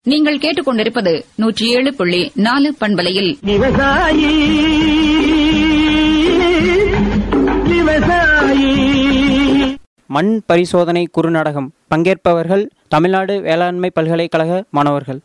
நீங்கள் கேட்டுக்கொண்டிருப்பது நூற்றி ஏழு புள்ளி நாலு பண்பலையில் விவசாயி விவசாயி மண் பரிசோதனை குறுநாடகம் பங்கேற்பவர்கள் தமிழ்நாடு வேளாண்மை பல்கலைக்கழக மாணவர்கள்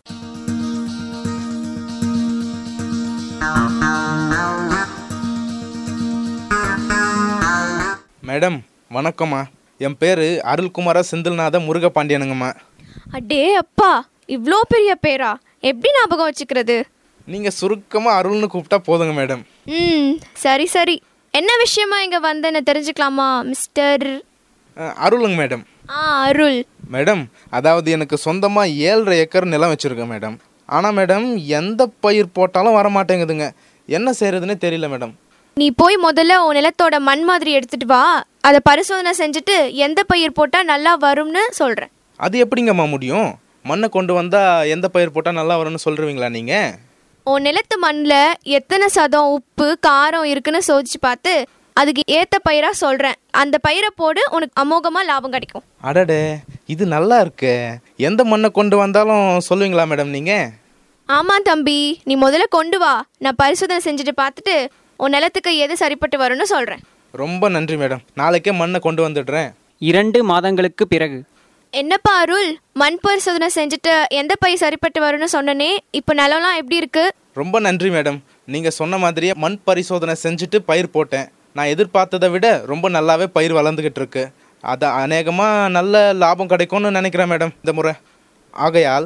மேடம் வணக்கம்மா என் பேர் அருள்குமார செந்தில்நாத முருகபாண்டியனுங்கம்மா அடே அப்பா இவ்ளோ பெரிய பேரா எப்படி ஞாபகம் வச்சுக்கிறது நீங்கள் சுருக்கமாக அருள்னு கூப்பிட்டா போதுங்க மேடம் ம் சரி சரி என்ன விஷயமா இங்க வந்தேன்னு தெரிஞ்சுக்கலாமா மிஸ்டர் அஹ், அருளுங்க மேடம் ஆ அருள் மேடம் அதாவது எனக்கு சொந்தமாக ஏழரை ஏக்கர் நிலம் வச்சுருக்கேன் மேடம் ஆனால் மேடம் எந்த பயிர் போட்டாலும் வர மாட்டேங்குதுங்க என்ன செய்யறதுன்னே தெரியல மேடம் நீ போய் முதல்ல உன் நிலத்தோட மண் மாதிரி எடுத்துட்டு வா அதை பரிசோதனை செஞ்சுட்டு எந்த பயிர் போட்டா நல்லா வரும்னு சொல்றேன் அது எப்படிங்கம்மா முடியும் மண்ணை கொண்டு வந்தால் எந்த பயிர் போட்டால் நல்லா வரும்னு சொல்லுவீங்களா நீங்கள் உன் நிலத்து மண்ணில் எத்தனை சதம் உப்பு காரம் இருக்குன்னு சோதிச்சு பார்த்து அதுக்கு ஏத்த பயிரா சொல்றேன் அந்த பயிரை போடு உனக்கு அமோகமா லாபம் கிடைக்கும் அடடே இது நல்லா இருக்கே எந்த மண்ணை கொண்டு வந்தாலும் சொல்லுவீங்களா மேடம் நீங்கள் ஆமா தம்பி நீ முதல்ல கொண்டு வா நான் பரிசோதனை செஞ்சுட்டு பார்த்துட்டு உன் நிலத்துக்கு எது சரிப்பட்டு வரும்னு சொல்றேன் ரொம்ப நன்றி மேடம் நாளைக்கே மண்ணை கொண்டு வந்துடுறேன் இரண்டு மாதங்களுக்கு பிறகு என்னப்பா அருள் மண் பரிசோதனை செஞ்சுட்டு எந்த பயிர் சரிப்பட்டு வரும்னு சொன்னனே இப்போ நிலம்லாம் எப்படி இருக்கு ரொம்ப நன்றி மேடம் நீங்கள் சொன்ன மாதிரியே மண் பரிசோதனை செஞ்சுட்டு பயிர் போட்டேன் நான் எதிர்பார்த்ததை விட ரொம்ப நல்லாவே பயிர் வளர்ந்துக்கிட்டு இருக்கு அது அநேகமாக நல்ல லாபம் கிடைக்கும்னு நினைக்கிறேன் மேடம் இந்த முறை ஆகையால்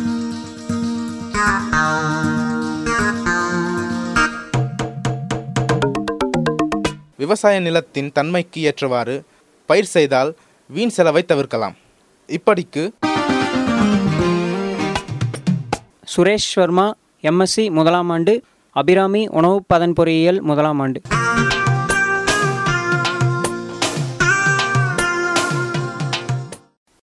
விவசாய நிலத்தின் தன்மைக்கு ஏற்றவாறு பயிர் செய்தால் வீண் செலவை தவிர்க்கலாம் இப்படிக்கு சுரேஷ் வர்மா எம்எஸ்சி முதலாம் ஆண்டு அபிராமி உணவு பதன் பொறியியல் முதலாம் ஆண்டு